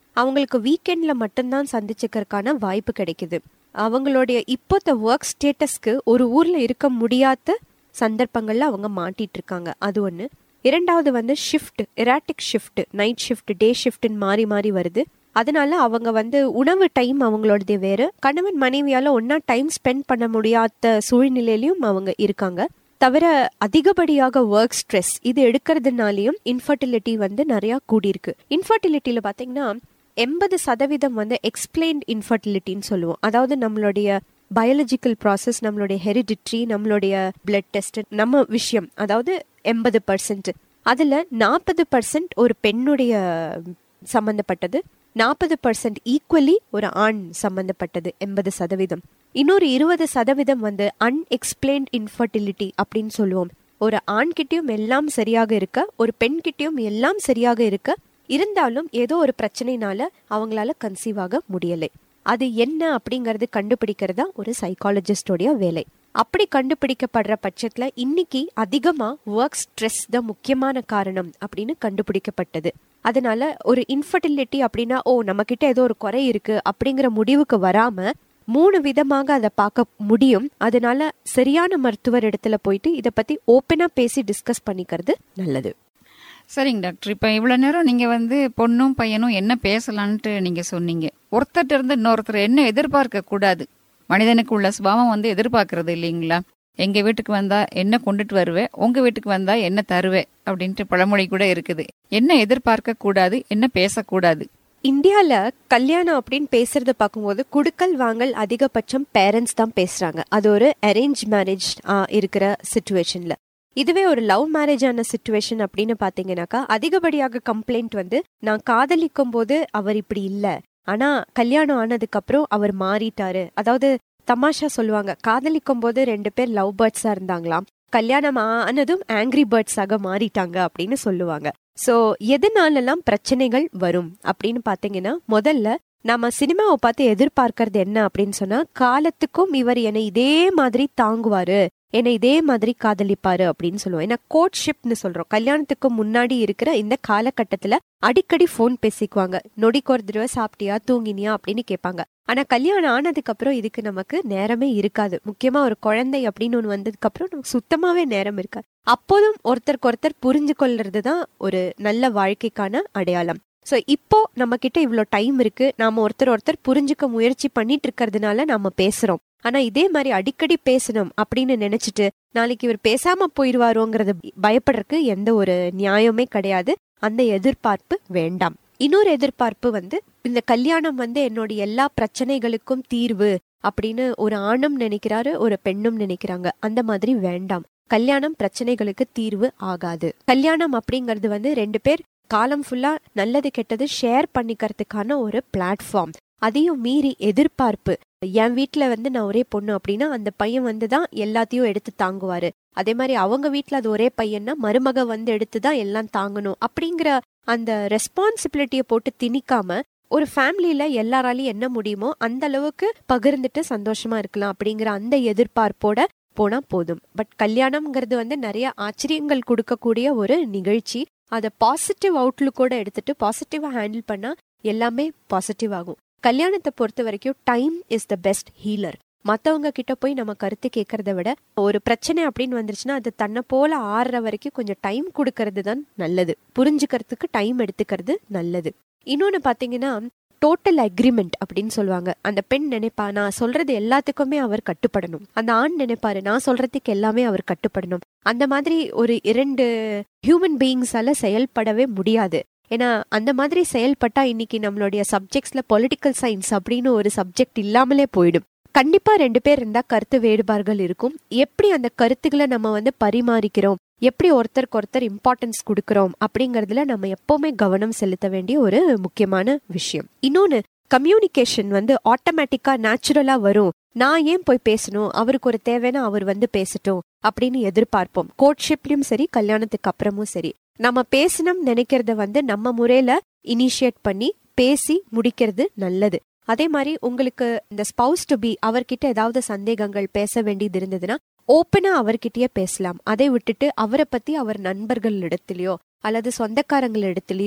அவங்களுக்கு வீக்கெண்ட்ல மட்டும்தான் சந்திச்சுக்கிறதுக்கான வாய்ப்பு கிடைக்குது அவங்களுடைய இப்போத்த ஒர்க் ஸ்டேட்டஸ்க்கு ஒரு ஊர்ல இருக்க முடியாத சந்தர்ப்பங்கள்ல அவங்க மாட்டிட்டு இருக்காங்க அது ஒண்ணு இரண்டாவது வந்து shift erratic shift night shift day ஷிஃப்ட்னு மாறி மாறி வருது அதனால அவங்க வந்து உணவு டைம் அவங்களோடது வேறு கணவன் மனைவியால ஒன்னா டைம் ஸ்பெண்ட் பண்ண முடியாத சூழ்நிலையிலயும் அவங்க இருக்காங்க தவிர அதிகப்படியாக ஒர்க் ஸ்ட்ரெஸ் இது எடுக்கிறதுனாலையும் இன்ஃபர்டிலிட்டி வந்து நிறைய கூடியிருக்கு இன்ஃபர்டிலிட்டியில பாத்தீங்கன்னா எண்பது சதவீதம் வந்து எக்ஸ்பிளைன்ட் இன்ஃபர்டிலிட்டின்னு சொல்லுவோம் அதாவது நம்மளுடைய பயாலஜிக்கல் ப்ராசஸ் நம்மளுடைய ஹெரிடிட்ரி நம்மளுடைய பிளட் டெஸ்ட் நம்ம விஷயம் அதாவது எண்பது பர்சன்ட் அதுல நாற்பது பர்சன்ட் ஒரு பெண்ணுடைய சம்பந்தப்பட்டது நாற்பது பர்சன்ட் ஈக்குவலி ஒரு ஆண் சம்பந்தப்பட்டது எண்பது சதவீதம் இன்னொரு இருபது சதவீதம் வந்து அன்எக்ஸ்பிளைன்ட் இன்ஃபர்டிலிட்டி அப்படின்னு சொல்லுவோம் ஒரு ஆண்கிட்டயும் எல்லாம் சரியாக இருக்க ஒரு பெண்கிட்டயும் எல்லாம் சரியாக இருக்க இருந்தாலும் ஏதோ ஒரு பிரச்சனைனால அவங்களால கன்சீவ் ஆக முடியலை அது என்ன அப்படிங்கறது கண்டுபிடிக்கிறதா ஒரு சைக்காலஜிஸ்டோடைய வேலை அப்படி கண்டுபிடிக்கப்படுற பட்சத்துல இன்னைக்கு அதிகமா ஒர்க் ஸ்ட்ரெஸ் தான் முக்கியமான காரணம் அப்படின்னு கண்டுபிடிக்கப்பட்டது அதனால ஒரு இன்ஃபர்டிலிட்டி அப்படின்னா ஓ நம்ம கிட்ட ஏதோ ஒரு குறை இருக்கு அப்படிங்கிற முடிவுக்கு வராம மூணு விதமாக அதை பார்க்க முடியும் அதனால சரியான மருத்துவர் இடத்துல போயிட்டு இதை பத்தி ஓப்பனா பேசி டிஸ்கஸ் பண்ணிக்கிறது நல்லது சரிங்க டாக்டர் இப்போ இவ்வளோ நேரம் நீங்கள் வந்து பொண்ணும் பையனும் என்ன பேசலான்ட்டு நீங்கள் சொன்னீங்க ஒருத்தர்ட்ட இருந்து இன்னொருத்தர் என்ன எதிர்பார்க்க கூடாது மனிதனுக்கு உள்ள சுபாவம் வந்து எதிர்பார்க்கறது இல்லைங்களா எங்கள் வீட்டுக்கு வந்தா என்ன கொண்டுட்டு வருவேன் உங்கள் வீட்டுக்கு வந்தா என்ன தருவேன் அப்படின்ட்டு பழமொழி கூட இருக்குது என்ன எதிர்பார்க்க கூடாது என்ன பேசக்கூடாது இந்தியால கல்யாணம் அப்படின்னு பேசுறத பார்க்கும்போது குடுக்கல் வாங்கல் அதிகபட்சம் பேரண்ட்ஸ் தான் பேசுறாங்க அது ஒரு அரேஞ்ச் மேரேஜ் இருக்கிற சுச்சுவேஷன்ல இதுவே ஒரு லவ் மேரேஜ் ஆன சுச்சுவேஷன் அப்படின்னு பாத்தீங்கன்னாக்கா அதிகப்படியாக கம்ப்ளைண்ட் வந்து நான் காதலிக்கும் போது அவர் இப்படி இல்ல ஆனா கல்யாணம் ஆனதுக்கு அப்புறம் அவர் மாறிட்டாரு அதாவது தமாஷா சொல்லுவாங்க காதலிக்கும் போது ரெண்டு பேர் லவ் பேர்ட்ஸா இருந்தாங்களாம் கல்யாணம் ஆனதும் ஆங்கிரி பேர்ட்ஸாக மாறிட்டாங்க அப்படின்னு சொல்லுவாங்க சோ எதனாலலாம் பிரச்சனைகள் வரும் அப்படின்னு பாத்தீங்கன்னா முதல்ல நாம சினிமாவை பார்த்து எதிர்பார்க்கறது என்ன அப்படின்னு சொன்னா காலத்துக்கும் இவர் என்னை இதே மாதிரி தாங்குவாரு என்னை இதே மாதிரி காதலிப்பாரு அப்படின்னு சொல்லுவோம் ஏன்னா கோட்ஷிப்னு சொல்றோம் கல்யாணத்துக்கு முன்னாடி இருக்கிற இந்த காலகட்டத்துல அடிக்கடி ஃபோன் பேசிக்குவாங்க நொடிக்கு ஒரு தடவை சாப்பிட்டியா தூங்கினியா அப்படின்னு கேட்பாங்க ஆனா கல்யாணம் ஆனதுக்கு அப்புறம் இதுக்கு நமக்கு நேரமே இருக்காது முக்கியமா ஒரு குழந்தை அப்படின்னு ஒண்ணு வந்ததுக்கு அப்புறம் நமக்கு சுத்தமாவே நேரம் இருக்காது அப்போதும் ஒருத்தருக்கு ஒருத்தர் புரிஞ்சு கொள்றது தான் ஒரு நல்ல வாழ்க்கைக்கான அடையாளம் சோ இப்போ நம்ம கிட்ட இவ்ளோ டைம் இருக்கு நாம ஒருத்தர் ஒருத்தர் புரிஞ்சுக்க முயற்சி பண்ணிட்டு இருக்கிறதுனால நாம பேசுறோம் ஆனா இதே மாதிரி அடிக்கடி பேசணும் அப்படின்னு நினைச்சிட்டு நாளைக்கு இவர் பேசாம போயிருவாரோங்கிறது பயப்படுறதுக்கு எந்த ஒரு நியாயமே கிடையாது அந்த எதிர்பார்ப்பு வேண்டாம் இன்னொரு எதிர்பார்ப்பு வந்து இந்த கல்யாணம் வந்து என்னோட எல்லா பிரச்சனைகளுக்கும் தீர்வு அப்படின்னு ஒரு ஆணும் நினைக்கிறாரு ஒரு பெண்ணும் நினைக்கிறாங்க அந்த மாதிரி வேண்டாம் கல்யாணம் பிரச்சனைகளுக்கு தீர்வு ஆகாது கல்யாணம் அப்படிங்கிறது வந்து ரெண்டு பேர் காலம் ஃபுல்லா நல்லது கெட்டது ஷேர் பண்ணிக்கிறதுக்கான ஒரு பிளாட்ஃபார்ம் அதையும் மீறி எதிர்பார்ப்பு என் வீட்ல வந்து நான் ஒரே பொண்ணு அப்படின்னா அந்த பையன் வந்து தான் எல்லாத்தையும் எடுத்து தாங்குவாரு அதே மாதிரி அவங்க வீட்ல அது ஒரே பையன்னா மருமக வந்து எடுத்து தான் எல்லாம் தாங்கணும் அப்படிங்கிற அந்த ரெஸ்பான்சிபிலிட்டியை போட்டு திணிக்காம ஒரு ஃபேமிலியில எல்லாராலையும் என்ன முடியுமோ அந்த அளவுக்கு பகிர்ந்துட்டு சந்தோஷமா இருக்கலாம் அப்படிங்கிற அந்த எதிர்பார்ப்போட போனா போதும் பட் கல்யாணம்ங்கிறது வந்து நிறைய ஆச்சரியங்கள் கொடுக்கக்கூடிய ஒரு நிகழ்ச்சி அதை பாசிட்டிவ் அவுட்லுக்கோட எடுத்துட்டு பாசிட்டிவா ஹேண்டில் பண்ணா எல்லாமே பாசிட்டிவ் ஆகும் கல்யாணத்தை பொறுத்த வரைக்கும் time is the best healer மத்தவங்க கிட்ட போய் நம்ம கருத்து கேட்கறத விட ஒரு பிரச்சனை அப்படின்னு வந்துருச்சுன்னா அது தன்னை போல ஆறுற வரைக்கும் கொஞ்சம் டைம் கொடுக்கறது தான் நல்லது புரிஞ்சுக்கிறதுக்கு டைம் எடுத்துக்கிறது நல்லது இன்னொன்னு பாத்தீங்கன்னா டோட்டல் அக்ரிமெண்ட் அப்படின்னு சொல்லுவாங்க அந்த பெண் நினைப்பா நான் சொல்றது எல்லாத்துக்குமே அவர் கட்டுப்படணும் அந்த ஆண் நினைப்பாரு நான் சொல்றதுக்கு எல்லாமே அவர் கட்டுப்படணும் அந்த மாதிரி ஒரு இரண்டு ஹியூமன் பீயிங்ஸால செயல்படவே முடியாது ஏன்னா அந்த மாதிரி செயல்பட்டா இன்னைக்கு நம்மளுடைய சப்ஜெக்ட்ஸ்ல பொலிட்டிக்கல் சயின்ஸ் அப்படின்னு ஒரு சப்ஜெக்ட் இல்லாமலே போயிடும் கண்டிப்பா ரெண்டு பேர் இருந்தா கருத்து வேறுபாடுகள் இருக்கும் எப்படி அந்த கருத்துக்களை நம்ம வந்து பரிமாறிக்கிறோம் எப்படி ஒருத்தருக்கு ஒருத்தர் இம்பார்ட்டன்ஸ் கொடுக்கறோம் அப்படிங்கறதுல நம்ம எப்பவுமே கவனம் செலுத்த வேண்டிய ஒரு முக்கியமான விஷயம் இன்னொன்னு கம்யூனிகேஷன் வந்து ஆட்டோமேட்டிக்கா நேச்சுரலா வரும் நான் ஏன் போய் பேசணும் அவருக்கு ஒரு தேவைன்னா அவர் வந்து பேசட்டும் அப்படின்னு எதிர்பார்ப்போம் கோட்ஷிப்லயும் சரி கல்யாணத்துக்கு அப்புறமும் சரி நம்ம பேசணும் நினைக்கிறத வந்து நம்ம முறையில இனிஷியேட் பண்ணி பேசி முடிக்கிறது நல்லது அதே மாதிரி உங்களுக்கு இந்த ஸ்பவுஸ் டு பி அவர்கிட்ட ஏதாவது சந்தேகங்கள் பேச வேண்டியது இருந்ததுன்னா ஓப்பனா அவர்கிட்டயே பேசலாம் அதை விட்டுட்டு அவரை பத்தி அவர் நண்பர்கள் இடத்துலயோ அல்லது சொந்தக்காரங்கள் இடத்துலயோ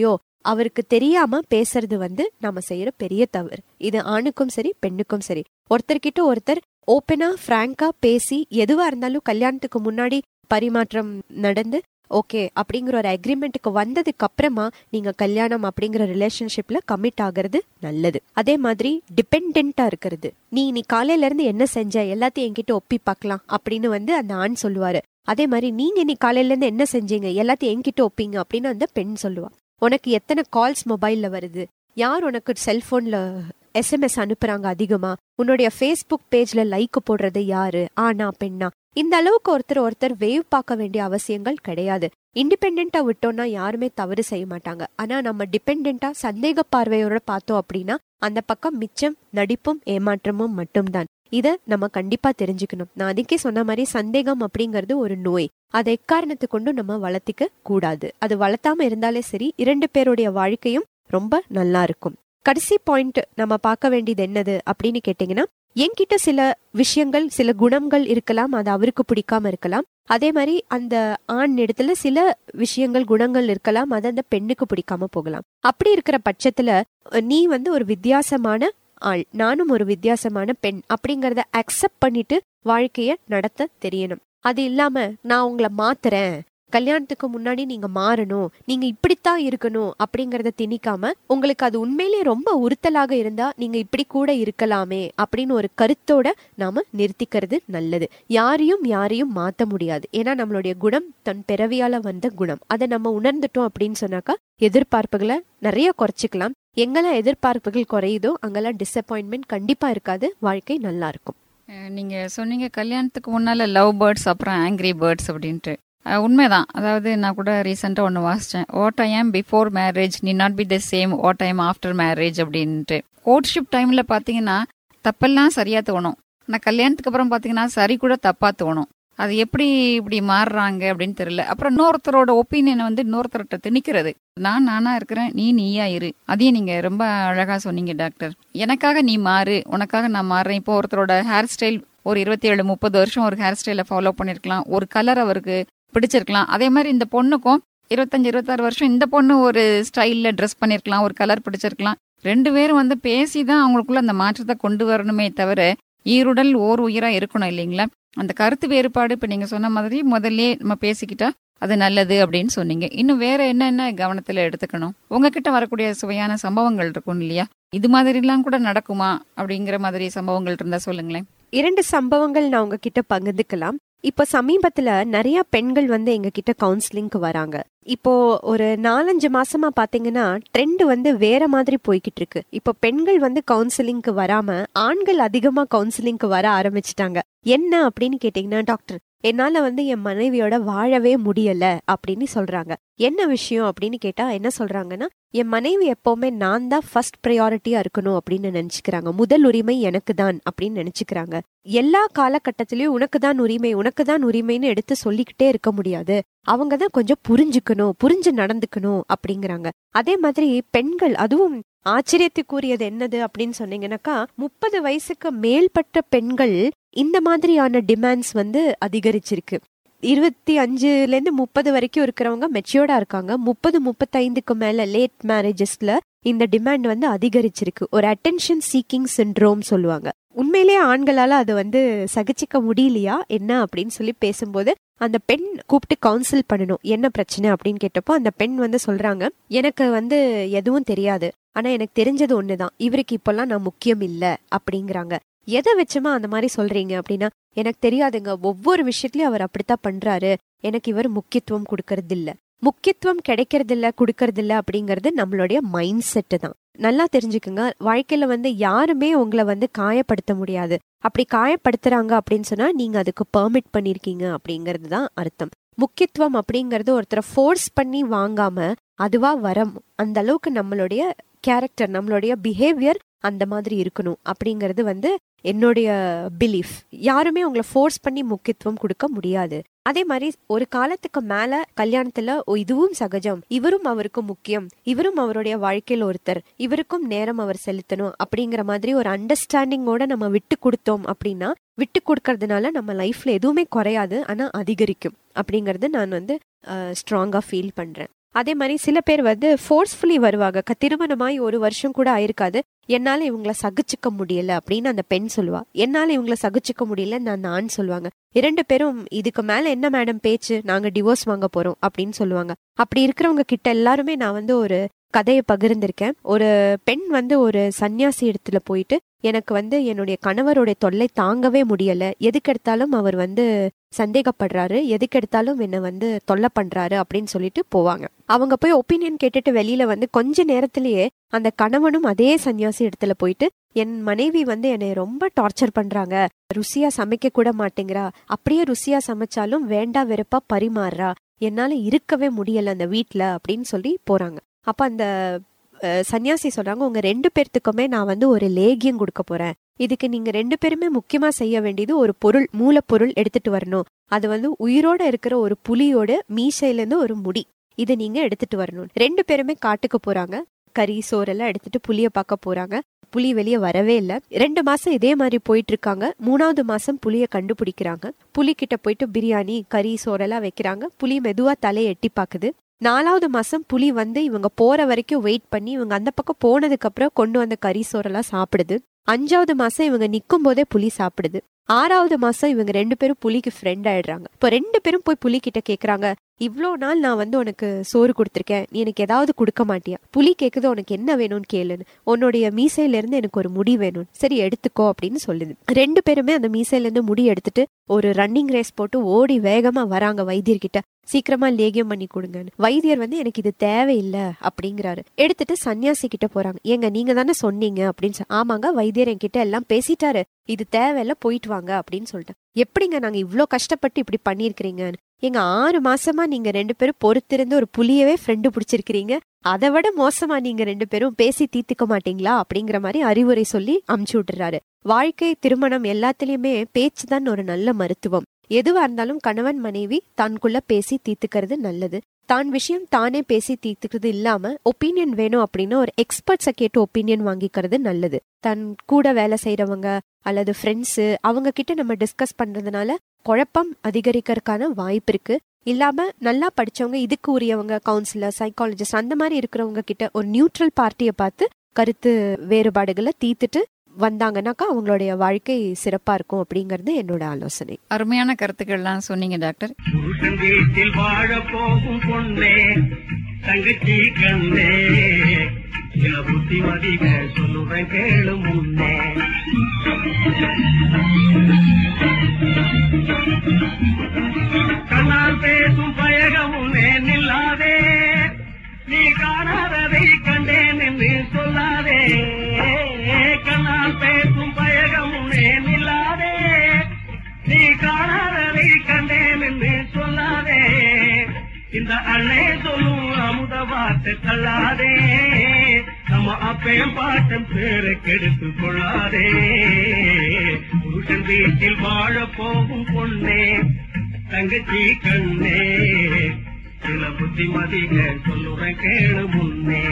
அவருக்கு தெரியாம பேசுறது வந்து நாம செய்யற பெரிய தவறு இது ஆணுக்கும் சரி பெண்ணுக்கும் சரி ஒருத்தர்கிட்ட ஒருத்தர் ஓப்பனா பிராங்கா பேசி எதுவா இருந்தாலும் கல்யாணத்துக்கு முன்னாடி பரிமாற்றம் நடந்து ஓகே அப்படிங்கிற ஒரு அக்ரிமெண்ட்டுக்கு வந்ததுக்கு அப்புறமா நீங்க கல்யாணம் அப்படிங்கிற ரிலேஷன்ஷிப்ல கமிட் ஆகிறது நல்லது அதே மாதிரி டிபெண்டா இருக்கிறது நீ நீ காலையில இருந்து என்ன செஞ்ச எல்லாத்தையும் என்கிட்ட ஒப்பி பார்க்கலாம் அப்படின்னு வந்து அந்த ஆண் சொல்லுவாரு அதே மாதிரி நீங்க நீ காலையில இருந்து என்ன செஞ்சீங்க எல்லாத்தையும் என்கிட்ட ஒப்பிங்க அப்படின்னு அந்த பெண் சொல்லுவா உனக்கு எத்தனை கால்ஸ் மொபைல்ல வருது யார் உனக்கு செல்போன்ல எஸ்எம்எஸ் அனுப்புறாங்க அதிகமா உன்னுடைய ஃபேஸ்புக் பேஜ்ல லைக் போடுறது யாரு ஆனா பெண்ணா இந்த அளவுக்கு ஒருத்தர் ஒருத்தர் வேவ் பார்க்க வேண்டிய அவசியங்கள் கிடையாது இண்டிபெண்டா விட்டோம்னா யாருமே தவறு செய்ய மாட்டாங்க ஆனா நம்ம டிபெண்டா சந்தேக பார்வையோட பார்த்தோம் அப்படின்னா அந்த பக்கம் மிச்சம் நடிப்பும் ஏமாற்றமும் மட்டும்தான் இத நம்ம கண்டிப்பா தெரிஞ்சுக்கணும் நான் அதுக்கே சொன்ன மாதிரி சந்தேகம் அப்படிங்கிறது ஒரு நோய் அதை எக்காரணத்தை கொண்டு நம்ம வளர்த்திக்க கூடாது அது வளர்த்தாம இருந்தாலே சரி இரண்டு பேருடைய வாழ்க்கையும் ரொம்ப நல்லா இருக்கும் கடைசி பாயிண்ட் நம்ம பார்க்க வேண்டியது என்னது அப்படின்னு கேட்டீங்கன்னா என்கிட்ட சில விஷயங்கள் சில குணங்கள் இருக்கலாம் அது அவருக்கு பிடிக்காம இருக்கலாம் அதே மாதிரி அந்த ஆண் இடத்துல சில விஷயங்கள் குணங்கள் இருக்கலாம் அது அந்த பெண்ணுக்கு பிடிக்காம போகலாம் அப்படி இருக்கிற பட்சத்துல நீ வந்து ஒரு வித்தியாசமான ஆள் நானும் ஒரு வித்தியாசமான பெண் அப்படிங்கறத அக்செப்ட் பண்ணிட்டு வாழ்க்கைய நடத்த தெரியணும் அது இல்லாம நான் உங்களை மாத்துறேன் கல்யாணத்துக்கு முன்னாடி நீங்க மாறணும் நீங்க இப்படித்தான் இருக்கணும் அப்படிங்கறத திணிக்காம உங்களுக்கு அது உண்மையிலேயே ரொம்ப உறுத்தலாக இருந்தா நீங்க இப்படி கூட இருக்கலாமே அப்படின்னு ஒரு கருத்தோட நாம நிறுத்திக்கிறது நல்லது யாரையும் யாரையும் மாத்த முடியாது ஏன்னா நம்மளுடைய குணம் தன் பிறவியால வந்த குணம் அதை நம்ம உணர்ந்துட்டோம் அப்படின்னு சொன்னாக்கா எதிர்பார்ப்புகளை நிறைய குறைச்சிக்கலாம் எங்கெல்லாம் எதிர்பார்ப்புகள் குறையுதோ அங்கெல்லாம் டிசப்பாயின்மெண்ட் கண்டிப்பா இருக்காது வாழ்க்கை நல்லா இருக்கும் அஹ் நீங்க சொன்னீங்க கல்யாணத்துக்கு முன்னால லவ் பேர்ட்ஸ் அப்புறம் ஆங்கிரி பேர்ட்ஸ் அப்படின்ட்டு அஹ் உண்மைதான் அதாவது நான் கூட ரீசெண்டாக ஒன்று வாசித்தேன் what I am before marriage need not be the same what I am after marriage அப்படின்ட்டு கோர்ட்ஷிப் டைமில் பார்த்தீங்கன்னா தப்பெல்லாம் சரியாக தோணும் ஆனால் கல்யாணத்துக்கு அப்புறம் பார்த்தீங்கன்னா சரி கூட தப்பாக தோணும் அது எப்படி இப்படி மாறுறாங்க அப்படின்னு தெரியல அப்புறம் இன்னொருத்தரோட ஒப்பீனியனை வந்து இன்னொருத்தர்கிட்ட திணிக்கிறது நான் நானா இருக்கிறேன் நீ நீயா இரு அதையும் நீங்க ரொம்ப அழகா சொன்னீங்க டாக்டர் எனக்காக நீ மாறு உனக்காக நான் மாறுறேன் இப்போ ஒருத்தரோட ஹேர் ஸ்டைல் ஒரு இருபத்தி ஏழு முப்பது வருஷம் ஒரு ஹேர் ஸ்டைலை ஃபாலோ பண்ணிருக்கலாம் ஒரு கலர் அவருக்கு பிடிச்சிருக்கலாம் அதே மாதிரி இந்த பொண்ணுக்கும் இருபத்தஞ்சு இருபத்தாறு வருஷம் இந்த பொண்ணு ஒரு ஸ்டைல்ல ட்ரெஸ் பண்ணிருக்கலாம் ஒரு கலர் பிடிச்சிருக்கலாம் ரெண்டு பேரும் வந்து பேசி தான் அவங்களுக்குள்ள அந்த மாற்றத்தை கொண்டு வரணுமே தவிர ஈருடல் ஓர் உயிரா இருக்கணும் இல்லைங்களா அந்த கருத்து வேறுபாடு இப்ப நீங்க சொன்ன மாதிரி முதல்ல நம்ம பேசிக்கிட்டா அது நல்லது அப்படின்னு சொன்னீங்க இன்னும் வேற என்னென்ன கவனத்துல எடுத்துக்கணும் உங்ககிட்ட வரக்கூடிய சுவையான சம்பவங்கள் இருக்கும் இல்லையா இது மாதிரிலாம் கூட நடக்குமா அப்படிங்கிற மாதிரி சம்பவங்கள் இருந்தா சொல்லுங்களேன் இரண்டு சம்பவங்கள் நான் உங்ககிட்ட பகிர்ந்துக்கலாம் இப்போ சமீபத்துல நிறைய பெண்கள் வந்து எங்க கிட்ட கவுன்சிலிங்க்கு வராங்க இப்போ ஒரு நாலஞ்சு மாசமா பாத்தீங்கன்னா ட்ரெண்ட் வந்து வேற மாதிரி போய்கிட்டு இருக்கு இப்போ பெண்கள் வந்து கவுன்சிலிங்க்கு வராம ஆண்கள் அதிகமா கவுன்சிலிங்க்கு வர ஆரம்பிச்சிட்டாங்க என்ன அப்படின்னு கேட்டீங்கன்னா டாக்டர் என்னால வந்து என் மனைவியோட வாழவே முடியல அப்படின்னு சொல்றாங்க என்ன விஷயம் அப்படின்னு கேட்டா என்ன சொல்றாங்கன்னா என் மனைவி எப்பவுமே நான் தான் ஃபர்ஸ்ட் ப்ரையாரிட்டியா இருக்கணும் அப்படின்னு நினைச்சுக்கிறாங்க முதல் உரிமை எனக்கு தான் அப்படின்னு நினைச்சுக்கிறாங்க எல்லா காலகட்டத்திலயும் உனக்கு தான் உரிமை உனக்கு தான் உரிமைன்னு எடுத்து சொல்லிக்கிட்டே இருக்க முடியாது அவங்க தான் கொஞ்சம் புரிஞ்சுக்கணும் புரிஞ்சு நடந்துக்கணும் அப்படிங்கிறாங்க அதே மாதிரி பெண்கள் அதுவும் ஆச்சரியத்துக்குரியது என்னது அப்படின்னு சொன்னீங்கன்னாக்கா முப்பது வயசுக்கு மேல்பட்ட பெண்கள் இந்த மாதிரியான டிமாண்ட்ஸ் வந்து அதிகரிச்சிருக்கு இருபத்தி அஞ்சுல இருந்து முப்பது வரைக்கும் இருக்கிறவங்க மெச்சியோர்டா இருக்காங்க முப்பது முப்பத்தைந்துக்கு மேல லேட் மேரேஜஸ்ல இந்த டிமாண்ட் வந்து அதிகரிச்சிருக்கு ஒரு அட்டென்ஷன் சீக்கிங் சிண்ட்ரோம் சொல்லுவாங்க உண்மையிலேயே ஆண்களால அது வந்து சகிச்சிக்க முடியலையா என்ன அப்படின்னு சொல்லி பேசும்போது அந்த பெண் கூப்பிட்டு கவுன்சில் பண்ணணும் என்ன பிரச்சனை அப்படின்னு கேட்டப்போ அந்த பெண் வந்து சொல்றாங்க எனக்கு வந்து எதுவும் தெரியாது ஆனா எனக்கு தெரிஞ்சது ஒண்ணுதான் இவருக்கு இப்பெல்லாம் நான் முக்கியம் இல்ல அப்படிங்கிறாங்க எதை வச்சுமா அந்த மாதிரி சொல்றீங்க அப்படின்னா எனக்கு தெரியாதுங்க ஒவ்வொரு விஷயத்துலயும் அவர் அப்படித்தான் பண்றாரு எனக்கு இவர் முக்கியத்துவம் கொடுக்கறது இல்ல முக்கியத்துவம் கிடைக்கிறது இல்ல கொடுக்கறது இல்ல அப்படிங்கறது நம்மளுடைய மைண்ட் செட்டு தான் நல்லா தெரிஞ்சுக்குங்க வாழ்க்கையில வந்து யாருமே உங்களை வந்து காயப்படுத்த முடியாது அப்படி காயப்படுத்துறாங்க அப்படின்னு சொன்னா நீங்க அதுக்கு பெர்மிட் பண்ணிருக்கீங்க அப்படிங்கிறது தான் அர்த்தம் முக்கியத்துவம் அப்படிங்கறது ஒருத்தரை ஃபோர்ஸ் பண்ணி வாங்காம அதுவா வரம் அந்த அளவுக்கு நம்மளுடைய கேரக்டர் நம்மளுடைய பிஹேவியர் அந்த மாதிரி இருக்கணும் அப்படிங்கிறது வந்து என்னுடைய பிலீஃப் யாருமே உங்களை ஃபோர்ஸ் பண்ணி முக்கியத்துவம் கொடுக்க முடியாது அதே மாதிரி ஒரு காலத்துக்கு மேல கல்யாணத்துல ஓ, இதுவும் சகஜம் இவரும் அவருக்கு முக்கியம் இவரும் அவருடைய வாழ்க்கையில் ஒருத்தர் இவருக்கும் நேரம் அவர் செலுத்தணும் அப்படிங்கிற மாதிரி ஒரு அண்டர்ஸ்டாண்டிங்கோட நம்ம விட்டு கொடுத்தோம் அப்படின்னா விட்டு கொடுக்கறதுனால நம்ம லைஃப்ல எதுவுமே குறையாது ஆனா அதிகரிக்கும் அப்படிங்கறது நான் வந்து ஸ்ட்ராங்கா ஃபீல் பண்றேன் அதே மாதிரி சில பேர் வந்து ஃபோர்ஸ்ஃபுல்லி வருவாங்க க- திருமணமாய் ஒரு வருஷம் கூட ஆயிருக்காது என்னால இவங்கள சகிச்சுக்க முடியல அப்படின்னு அந்த பெண் சொல்லுவா என்னால இவங்கள சகிச்சுக்க முடியலன்னு அந்த ஆண் சொல்லுவாங்க இரண்டு பேரும் இதுக்கு மேல என்ன மேடம் பேச்சு நாங்க டிவோர்ஸ் வாங்க போறோம் அப்படின்னு சொல்லுவாங்க அப்படி இருக்கிறவங்க கிட்ட எல்லாருமே நான் வந்து ஒரு கதையை பகிர்ந்திருக்கேன் ஒரு பெண் வந்து ஒரு சன்னியாசி இடத்துல போயிட்டு எனக்கு வந்து என்னுடைய கணவருடைய தொல்லை தாங்கவே முடியல எதுக்கெடுத்தாலும் அவர் வந்து சந்தேகப்படுறாரு எதுக்கெடுத்தாலும் என்னை வந்து தொல்லை பண்றாரு அப்படின்னு சொல்லிட்டு போவாங்க அவங்க போய் ஒப்பீனியன் கேட்டுட்டு வெளியில வந்து கொஞ்ச நேரத்திலேயே அந்த கணவனும் அதே சன்னியாசி இடத்துல போயிட்டு என் மனைவி வந்து என்னை ரொம்ப டார்ச்சர் பண்றாங்க ருசியா சமைக்க கூட மாட்டேங்கிறா அப்படியே ருசியா சமைச்சாலும் வேண்டா வெறுப்பா பரிமாறுறா என்னால இருக்கவே முடியல அந்த வீட்ல அப்படின்னு சொல்லி போறாங்க அப்ப அந்த அஹ், சன்னியாசி சொல்றாங்க உங்க ரெண்டு பேர்த்துக்குமே நான் வந்து ஒரு லேகியம் கொடுக்க போறேன் இதுக்கு நீங்க ரெண்டு பேருமே முக்கியமா செய்ய வேண்டியது ஒரு பொருள் மூலப்பொருள் எடுத்துட்டு வரணும் அது வந்து உயிரோட இருக்கிற ஒரு புலியோட மீசையில இருந்து ஒரு முடி இதை நீங்க எடுத்துட்டு வரணும் ரெண்டு பேருமே காட்டுக்கு போறாங்க கறி சோறெல்லாம் எடுத்துட்டு புலிய பார்க்க போறாங்க புலி வெளியே வரவே இல்லை ரெண்டு மாசம் இதே மாதிரி போயிட்டு இருக்காங்க மூணாவது மாசம் புலிய கண்டுபிடிக்கிறாங்க புலி கிட்ட போயிட்டு பிரியாணி கறி சோறெல்லாம் வைக்கிறாங்க புலி மெதுவா தலையை எட்டி பாக்குது நாலாவது மாசம் புலி வந்து இவங்க போற வரைக்கும் வெயிட் பண்ணி இவங்க அந்த பக்கம் போனதுக்கு அப்புறம் கொண்டு வந்த கறி சோறெல்லாம் சாப்பிடுது அஞ்சாவது மாசம் இவங்க நிக்கும் போதே புலி சாப்பிடுது ஆறாவது மாசம் இவங்க ரெண்டு பேரும் புலிக்கு ஃப்ரெண்ட் ஆயிடுறாங்க இப்போ ரெண்டு பேரும் போய் புலி கிட்ட கேக்குறாங்க இவ்வளோ நாள் நான் வந்து உனக்கு சோறு கொடுத்துருக்கேன் நீ எனக்கு ஏதாவது கொடுக்க மாட்டியா புலி கேக்குது உனக்கு என்ன வேணும்னு கேளுன்னு உன்னுடைய மீசையில இருந்து எனக்கு ஒரு முடி வேணும் சரி எடுத்துக்கோ அப்படின்னு சொல்லுது ரெண்டு பேருமே அந்த மீசையில இருந்து முடி எடுத்துட்டு ஒரு ரன்னிங் ரேஸ் போட்டு ஓடி வேகமா வராங்க வைத்தியர்கிட்ட சீக்கிரமா லேகியம் பண்ணி கொடுங்கன்னு வைத்தியர் வந்து எனக்கு இது தேவையில்லை அப்படிங்கிறாரு எடுத்துட்டு சன்னியாசி கிட்ட போறாங்க ஏங்க நீங்க தானே சொன்னீங்க அப்படின்னு சொ- ஆமாங்க வைத்தியர் என்கிட்ட எல்லாம் பேசிட்டாரு இது தேவையில்ல போயிட்டு வாங்க அப்படின்னு சொல்லிட்டேன் எப்படிங்க நாங்க இவ்ளோ கஷ்டப்பட்டு இப்படி பண்ணிருக்கிறீங்கன்னு எங்க ஆறு மாசமா நீங்க ரெண்டு பேரும் பொறுத்திருந்து ஒரு புலியவே ஃப்ரெண்டு பிடிச்சிருக்கிறீங்க அதை விட மோசமா நீங்க ரெண்டு பேரும் பேசி தீர்த்துக்க மாட்டீங்களா அப்படிங்கிற மாதிரி அறிவுரை சொல்லி அமுச்சு விட்டுறாரு வாழ்க்கை திருமணம் எல்லாத்துலயுமே பேச்சு தான் ஒரு நல்ல மருத்துவம் எதுவா இருந்தாலும் கணவன் மனைவி தனக்குள்ள பேசி தீர்த்துக்கிறது நல்லது தான் விஷயம் தானே பேசி தீர்த்துக்கிறது இல்லாம ஒப்பீனியன் வேணும் அப்படின்னு ஒரு எக்ஸ்பர்ட்ஸை கேட்டு ஒப்பீனியன் வாங்கிக்கிறது நல்லது தன் கூட வேலை செய்யறவங்க அல்லது ஃப்ரெண்ட்ஸ் அவங்க கிட்ட நம்ம டிஸ்கஸ் பண்றதுனால குழப்பம் அதிகரிக்கிறதுக்கான வாய்ப்பு இருக்கு இல்லாம நல்லா படிச்சவங்க இதுக்கு உரியவங்க கவுன்சிலர் சைக்காலஜிஸ்ட் அந்த மாதிரி இருக்கிறவங்க கிட்ட ஒரு நியூட்ரல் பார்ட்டியை பார்த்து கருத்து வேறுபாடுகளை தீர்த்துட்டு வந்தாங்கன்னாக்கா அவங்களுடைய வாழ்க்கை சிறப்பா இருக்கும் அப்படிங்கறது என்னோட ஆலோசனை அருமையான கருத்துக்கள்லாம் சொன்னீங்க டாக்டர் புருஷன் வீட்டில் வாழ போகும் பொண்ணே தங்கச்சி கண்ணே சில புத்திமதிக சொல்லுவேன் கேளு முன்னே கண்ணால் பேசும் பயகமுன்னே நில்லாதே நீ காணாததை கண்டேன் என்று சொல்லாதே கண்ணால் பேசும் பயகமுன்னே நில்லாதே நீ காணாததை கண்டேன் என்று சொல்லாதே இந்த அண்ணே சொல்லும் அமுத வார்த்தை தள்ளாதே நம்ம அப்பையும் பாட்டம் பேரை கெடுத்து கொள்ளாதே புருஷன் வீட்டில் வாழ போகும் பொண்ணே தங்கச்சி கண்ணே சில புத்திமதிக சொல்லுறேன் கேளு முன்னே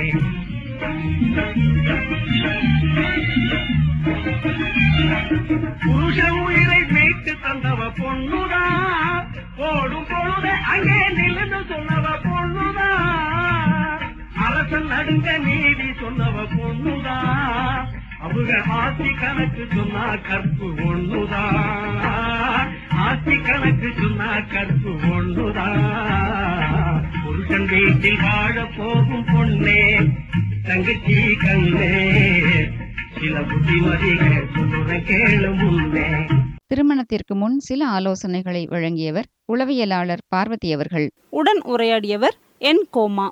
புருஷ உயிரை மீட்டு தந்தவ பொண்ணுதா ஓடும் பொழுது அங்கே நில்லுன்னு சொன்னவ பொண்ணுதா அரசன் நடுங்க நீதி சொன்னவ பொண்ணுதா அவங்க ஆஸ்தி கணக்கு சொன்னா கற்பு ஒண்ணுதா ஆஸ்தி கணக்கு சொன்னா கற்பு ஒண்ணுதா புருஷன் வீட்டில் வாழ போகும் பொண்ணே தங்கச்சி கண்ணே சில புத்திமதிகள் சொல்லுறேன் கேளு முன்னே திருமணத்திற்கு முன் சில ஆலோசனைகளை வழங்கியவர் உளவியலாளர் பார்வதி அவர்கள் உடன் உரையாடியவர் என் கோமா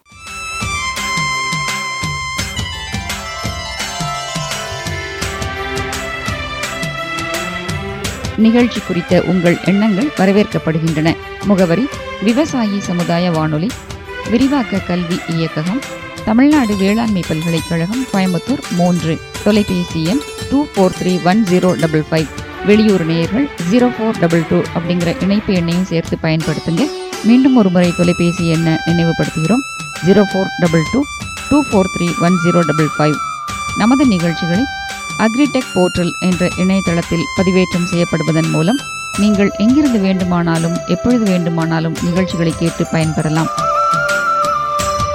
நிகழ்ச்சி குறித்த உங்கள் எண்ணங்கள் வரவேற்கப்படுகின்றன முகவரி விவசாயி சமுதாய வானொலி விரிவாக்க கல்வி இயக்ககம் தமிழ்நாடு வேளாண்மை பல்கலைக்கழகம் கோயம்புத்தூர் மூன்று தொலைபேசி எண் two four three one zero double five வெளியூர் நேயர்கள் ஜீரோ ஃபோர் டபுள் டூ அப்படிங்கிற இணைப்பு எண்ணையும் சேர்த்து பயன்படுத்துங்க மீண்டும் ஒரு முறை தொலைபேசி எண்ணை நினைவுபடுத்துகிறோம் zero four double two two four three one zero double five நமது நிகழ்ச்சிகளை அக்ரிடெக் போர்ட்டல் என்ற இணையதளத்தில் பதிவேற்றம் செய்யப்படுவதன் மூலம் நீங்கள் எங்கிருந்து வேண்டுமானாலும் எப்பொழுது வேண்டுமானாலும் நிகழ்ச்சிகளை கேட்டு பயன்பெறலாம்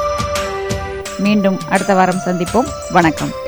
மீண்டும் அடுத்த வாரம் சந்திப்போம் வணக்கம்